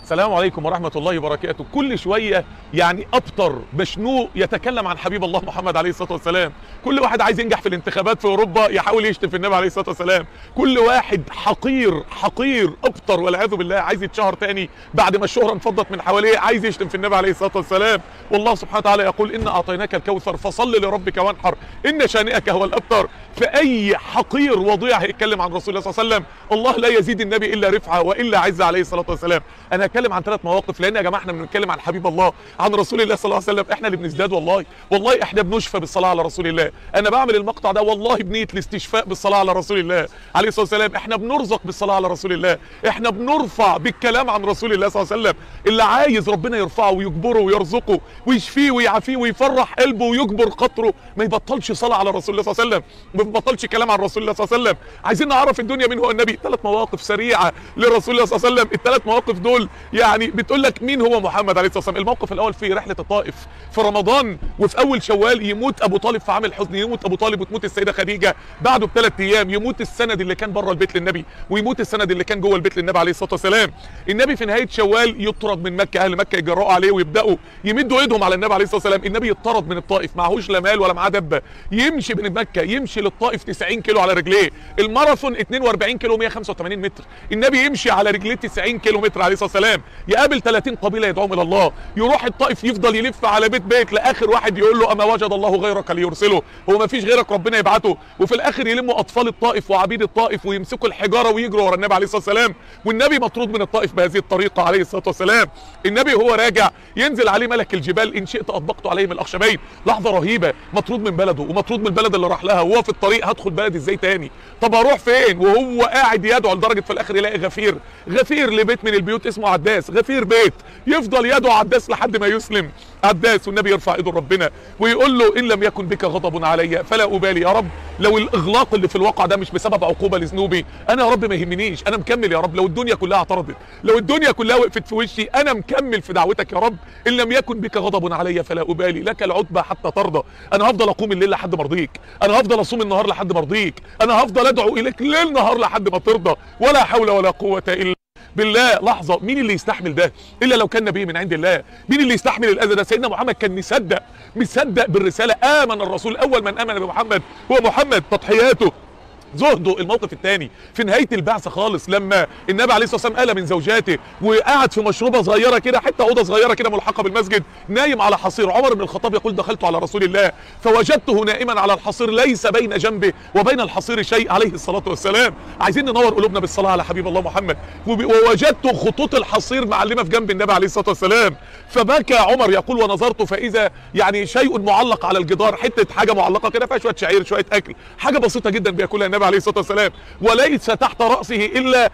السلام عليكم ورحمة الله وبركاته كل شوية يعني أبطر مشنوق يتكلم عن حبيب الله محمد عليه الصلاة والسلام كل واحد عايز ينجح في الانتخابات في أوروبا يحاول يشتم في النبي عليه الصلاة والسلام كل واحد حقير حقير أبطر والعياذ بالله عايز يتشهر تاني بعد ما الشهرة انفضت من حواليه عايز يشتم في النبي عليه الصلاة والسلام والله سبحانه وتعالى يقول إن أعطيناك الكوثر فصل لربك وانحر إن شانئك هو الأبتر فأي حقير وضيع هيتكلم عن رسول الله صلى الله عليه وسلم الله لا يزيد النبي إلا رفعة وإلا عزة عليه الصلاة والسلام أنا هتكلم عن ثلاث مواقف لأن يا جماعة احنا بنتكلم عن حبيب الله عن رسول الله صلى الله عليه وسلم احنا اللي بنزداد والله والله احنا بنشفى بالصلاة على رسول الله أنا بعمل المقطع ده والله بنية الاستشفاء بالصلاة على رسول الله عليه الصلاة والسلام احنا بنرزق بالصلاة على رسول الله احنا بنرفع بالكلام عن رسول الله صلى الله عليه وسلم اللي عايز ربنا يرفعه ويجبره ويرزقه ويشفيه ويعافيه ويفرح قلبه ويجبر خاطره ما يبطلش صلاة على رسول الله صلى الله عليه وسلم ما يبطلش كلام عن رسول الله صلى الله عليه وسلم عايزين نعرف الدنيا مين هو النبي ثلاث مواقف سريعة لرسول الله صلى الله عليه وسلم الثلاث مواقف دول يعني بتقول لك مين هو محمد عليه الصلاة والسلام الموقف الأول في رحلة الطائف في رمضان وفي أول شوال يموت أبو طالب في عام الحزن يموت أبو طالب وتموت السيدة خديجة بعده بثلاث أيام يموت السند اللي كان بره البيت للنبي ويموت السند اللي كان جوه البيت للنبي عليه الصلاة والسلام النبي في نهاية شوال يطرد من مكة أهل مكة يجرؤوا عليه ويبدأوا يمدوا ايدهم على النبي عليه الصلاة والسلام النبي يطرد من الطائف معهوش لا مال ولا معاه دبة يمشي من مكة يمشي للطائف 90 كيلو على رجليه الماراثون 42 كيلو 185 متر النبي يمشي على رجليه 90 كيلو متر عليه الصلاة والسلام يقابل 30 قبيلة يدعوهم إلى الله يروح الطائف يفضل يلف على بيت بيت لآخر واحد يقول له أما وجد الله غيرك ليرسله هو ما فيش غيرك ربنا يبعته وفي الآخر يلموا أطفال الطائف وعبيد الطائف ويمسكوا الحجارة ويجروا ورا النبي عليه الصلاة والسلام والنبي مطرود من الطائف بهذه الطريقة عليه الصلاة والسلام النبي هو راجع ينزل عليه ملك الجبال إن شئت أطبقت عليه من الأخشبين لحظة رهيبة مطرود من بلده ومطرود من البلد اللي راح لها وهو في الطريق هدخل بلد ازاي تاني طب اروح فين وهو قاعد يدعو لدرجة في الآخر يلاقي غفير غفير لبيت من البيوت اسمه عداس غفير بيت يفضل يدعو عداس لحد ما يسلم عداس والنبي يرفع ايده لربنا ويقول له ان لم يكن بك غضب علي فلا ابالي يا رب لو الاغلاق اللي في الواقع ده مش بسبب عقوبه لذنوبي انا يا رب ما يهمنيش انا مكمل يا رب لو الدنيا كلها اعترضت لو الدنيا كلها وقفت في وشي انا مكمل في دعوتك يا رب ان لم يكن بك غضب علي فلا ابالي لك العتبى حتى ترضى انا هفضل اقوم الليل لحد ما ارضيك انا هفضل اصوم النهار لحد ما ارضيك انا هفضل ادعو اليك ليل نهار لحد ما ترضى ولا حول ولا قوه الا بالله لحظة مين اللي يستحمل ده إلا لو كان نبي من عند الله مين اللي يستحمل الأذى ده سيدنا محمد كان مصدق مصدق بالرسالة آمن الرسول أول من آمن بمحمد هو محمد تضحياته زهده الموقف الثاني في نهايه البعثه خالص لما النبي عليه الصلاه والسلام قال من زوجاته وقعد في مشروبه صغيره كده حته اوضه صغيره كده ملحقه بالمسجد نايم على حصير عمر بن الخطاب يقول دخلت على رسول الله فوجدته نائما على الحصير ليس بين جنبه وبين الحصير شيء عليه الصلاه والسلام عايزين ننور قلوبنا بالصلاه على حبيب الله محمد ووجدت خطوط الحصير معلمه في جنب النبي عليه الصلاه والسلام فبكى عمر يقول ونظرت فاذا يعني شيء معلق على الجدار حته حاجه معلقه كده فيها شويه شعير شويه اكل حاجه بسيطه جدا بياكلها النبي عليه الصلاه والسلام وليس تحت راسه الا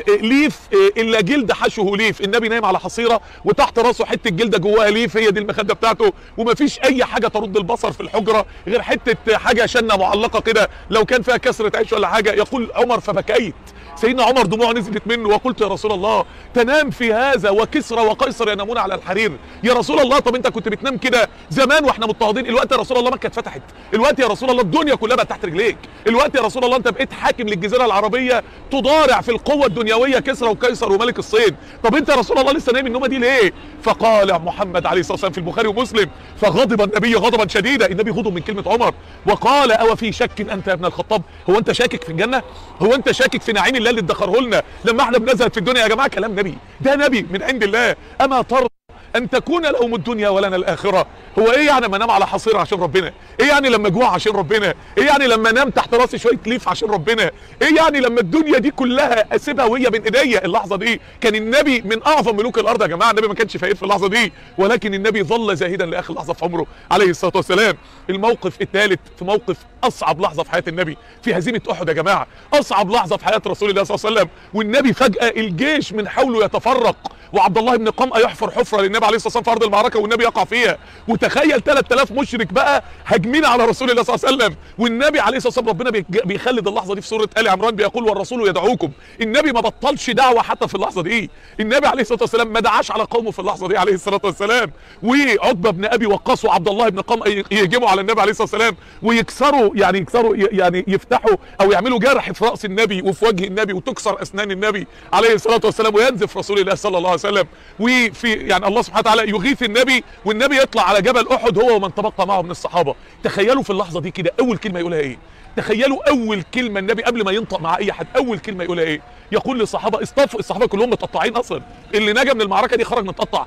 ليف الا جلد حشوه ليف النبي نايم على حصيره وتحت راسه حته جلده جواها ليف هي دي المخده بتاعته ومفيش اي حاجه ترد البصر في الحجره غير حته حاجه شنه معلقه كده لو كان فيها كسره عيش ولا حاجه يقول عمر فبكيت سيدنا عمر دموع نزلت منه وقلت يا رسول الله تنام في هذا وكسرى وقيصر ينامون على الحرير يا رسول الله طب انت كنت بتنام كده زمان واحنا مضطهدين الوقت يا رسول الله مكه اتفتحت الوقت يا رسول الله الدنيا كلها بقت تحت رجليك الوقت يا رسول الله انت بقيت حاكم للجزيره العربيه تضارع في القوه الدنيويه كسرى وقيصر وملك الصين طب انت يا رسول الله لسه نايم النومه دي ليه فقال محمد عليه الصلاه والسلام في البخاري ومسلم فغضب النبي غضبا شديدا النبي غضب من كلمه عمر وقال او في شك انت يا ابن الخطاب هو انت شاكك في الجنه هو انت شاكك في نعيم الله اللي ادخره لنا لما احنا بنزهد في الدنيا يا جماعه كلام نبي ده نبي من عند الله اما ترضى ان تكون لهم الدنيا ولنا الاخره هو ايه يعني لما انام على حصير عشان ربنا ايه يعني لما اجوع عشان ربنا ايه يعني لما انام تحت راسي شويه ليف عشان ربنا ايه يعني لما الدنيا دي كلها اسيبها وهي بين ايديا اللحظه دي كان النبي من اعظم ملوك الارض يا جماعه النبي ما كانش فقير في اللحظه دي ولكن النبي ظل زاهدا لاخر لحظه في عمره عليه الصلاه والسلام الموقف الثالث في موقف اصعب لحظه في حياه النبي في هزيمه احد يا جماعه اصعب لحظه في حياه رسول الله صلى الله عليه وسلم والنبي فجاه الجيش من حوله يتفرق وعبد الله بن قمأ يحفر حفره للنبي عليه الصلاه والسلام في ارض المعركه والنبي يقع فيها وتخيل 3000 مشرك بقى هاجمين على رسول الله صلى الله عليه وسلم والنبي عليه الصلاه والسلام ربنا بيخلد اللحظه دي في سوره ال عمران بيقول والرسول يدعوكم النبي ما بطلش دعوه حتى في اللحظه دي النبي عليه الصلاه والسلام ما دعاش على قومه في اللحظه دي عليه الصلاه والسلام وعتبه بن ابي وقاص وعبد الله بن قمأ يهجموا على النبي عليه الصلاه والسلام ويكسروا يعني يكسروا يعني يفتحوا او يعملوا جرح في راس النبي وفي وجه النبي وتكسر اسنان النبي عليه الصلاه والسلام وينزف رسول الله صلى الله عليه الله عليه وسلم وفي يعني الله سبحانه وتعالى يغيث النبي والنبي يطلع على جبل احد هو ومن تبقى معه من الصحابه تخيلوا في اللحظه دي كده اول كلمه يقولها ايه تخيلوا اول كلمه النبي قبل ما ينطق مع اي حد اول كلمه يقولها ايه يقول للصحابه اصطفوا الصحابه كلهم متقطعين اصلا اللي نجا من المعركه دي خرج متقطع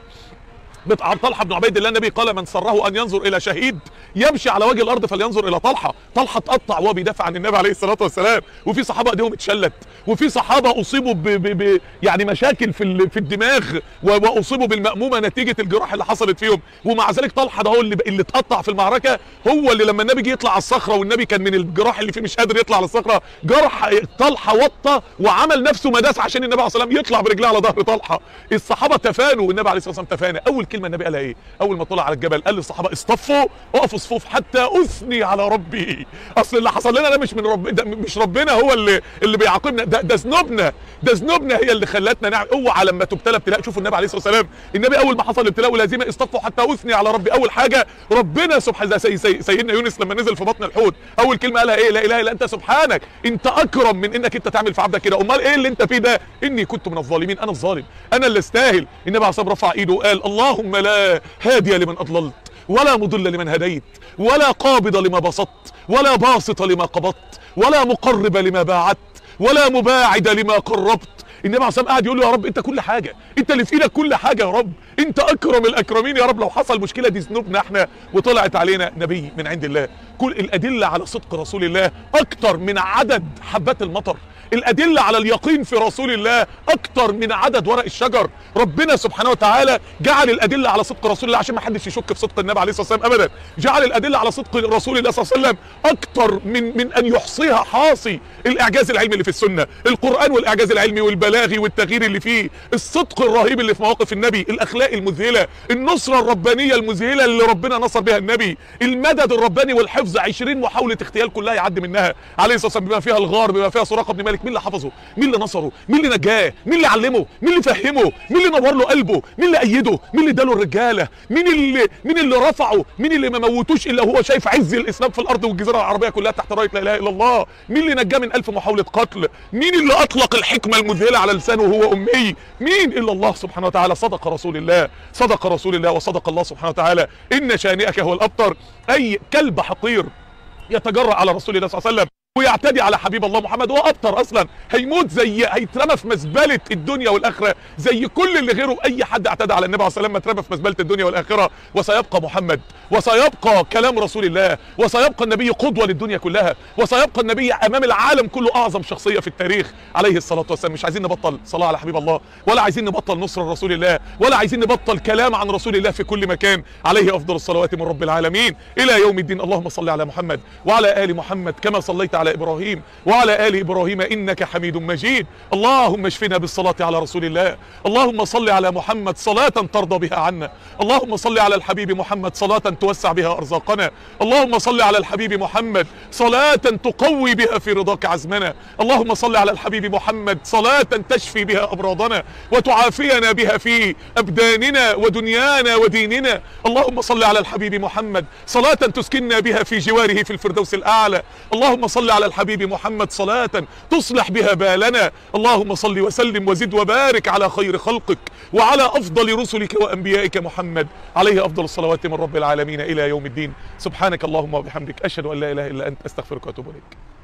عن طلحه بن عبيد الله النبي قال من سره ان ينظر الى شهيد يمشي على وجه الارض فلينظر الى طلحه طلحه اتقطع وهو بيدافع عن النبي عليه الصلاه والسلام وفي صحابه ايديهم اتشلت وفي صحابه اصيبوا ب ب ب يعني مشاكل في ال- في الدماغ و- واصيبوا بالمأمومه نتيجه الجراح اللي حصلت فيهم ومع ذلك طلحه ده هو اللي اللي اتقطع في المعركه هو اللي لما النبي جه يطلع على الصخره والنبي كان من الجراح اللي فيه مش قادر يطلع على الصخره جرح طلحه وطى وعمل نفسه مداس عشان النبي عليه الصلاه والسلام يطلع برجليه على ظهر طلحه الصحابه تفانوا والنبي عليه الصلاه والسلام تفانى اول كلمه النبي قالها ايه اول ما طلع على الجبل قال للصحابه اصطفوا اقفوا صفوف حتى اثني على ربي اصل اللي حصل لنا ده مش من رب ده مش ربنا هو اللي اللي بيعاقبنا ده ده ذنوبنا ده ذنوبنا هي اللي خلتنا نعمل اوعى لما تبتلى ابتلاء شوفوا النبي عليه الصلاه والسلام النبي اول ما حصل الابتلاء والهزيمه اصطفوا حتى اثني على ربي اول حاجه ربنا سبحانه زي سي سيدنا يونس لما نزل في بطن الحوت اول كلمه قالها ايه لا اله الا انت سبحانك انت اكرم من انك انت تعمل في عبدك كده امال ايه اللي انت فيه ده اني كنت من الظالمين انا الظالم انا اللي استاهل النبي عليه الصلاه والسلام رفع ايده وقال اللهم لا هادي لمن اضللت ولا مضل لمن هديت ولا قابض لما بسطت ولا باسط لما قبضت ولا مقرب لما باعدت ولا مباعد لما قربت النبي عليه الصلاه والسلام قاعد يقول له يا رب انت كل حاجه انت اللي في ايدك كل حاجه يا رب انت اكرم الاكرمين يا رب لو حصل مشكله دي ذنوبنا احنا وطلعت علينا نبي من عند الله كل الادله على صدق رسول الله اكتر من عدد حبات المطر الادله على اليقين في رسول الله اكتر من عدد ورق الشجر ربنا سبحانه وتعالى جعل الادله على صدق رسول الله عشان ما حدش يشك في صدق النبي عليه الصلاه والسلام ابدا جعل الادله على صدق رسول الله صلى الله عليه وسلم اكتر من من ان يحصيها حاصي الاعجاز العلمي اللي في السنه القران والاعجاز العلمي والبلاغي والتغيير اللي فيه الصدق الرهيب اللي في مواقف النبي الاخلاق المذهله النصره الربانيه المذهله اللي ربنا نصر بها النبي المدد الرباني والحفظ 20 محاوله اغتيال كلها يعدي منها عليه الصلاه والسلام بما فيها الغار بما فيها سراقه بن مالك مين اللي حفظه مين اللي نصره مين اللي نجاه مين اللي علمه مين اللي فهمه مين اللي نور له قلبه مين اللي ايده مين اللي اداله الرجاله مين اللي مين اللي رفعه مين اللي ما موتوش الا وهو شايف عز الاسلام في الارض والجزيره العربيه كلها تحت رايه لا اله الا الله مين اللي نجاه من الف محاوله قتل مين اللي اطلق الحكمه المذهله على لسانه وهو امي مين الا الله سبحانه وتعالى صدق رسول الله صدق رسول الله وصدق الله سبحانه وتعالى ان شانئك هو الابتر اي كلب حقير يتجرأ على رسول الله صلى الله عليه وسلم ويعتدي على حبيب الله محمد هو ابتر اصلا هيموت زي هيترمى في مزبله الدنيا والاخره زي كل اللي غيره اي حد اعتدى على النبي عليه الصلاه والسلام اترمى في مزبله الدنيا والاخره وسيبقى محمد وسيبقى كلام رسول الله وسيبقى النبي قدوه للدنيا كلها وسيبقى النبي امام العالم كله اعظم شخصيه في التاريخ عليه الصلاه والسلام مش عايزين نبطل صلاه على حبيب الله ولا عايزين نبطل نصر رسول الله ولا عايزين نبطل كلام عن رسول الله في كل مكان عليه افضل الصلوات من رب العالمين الى يوم الدين اللهم صل على محمد وعلى ال محمد كما صليت على ابراهيم وعلى ال ابراهيم انك حميد مجيد اللهم اشفنا بالصلاه على رسول الله اللهم صل على محمد صلاه ترضى بها عنا اللهم صل على الحبيب محمد صلاه توسع بها ارزاقنا اللهم صل على الحبيب محمد صلاه تقوي بها في رضاك عزمنا اللهم صل على الحبيب محمد صلاه تشفي بها امراضنا وتعافينا بها في ابداننا ودنيانا وديننا اللهم صل على الحبيب محمد صلاه تسكننا بها في جواره في الفردوس الاعلى اللهم صل على الحبيب محمد صلاه تصلح بها بالنا اللهم صل وسلم وزد وبارك على خير خلقك وعلى افضل رسلك وانبيائك محمد عليه افضل الصلوات من رب العالمين الى يوم الدين سبحانك اللهم وبحمدك اشهد ان لا اله الا انت استغفرك واتوب اليك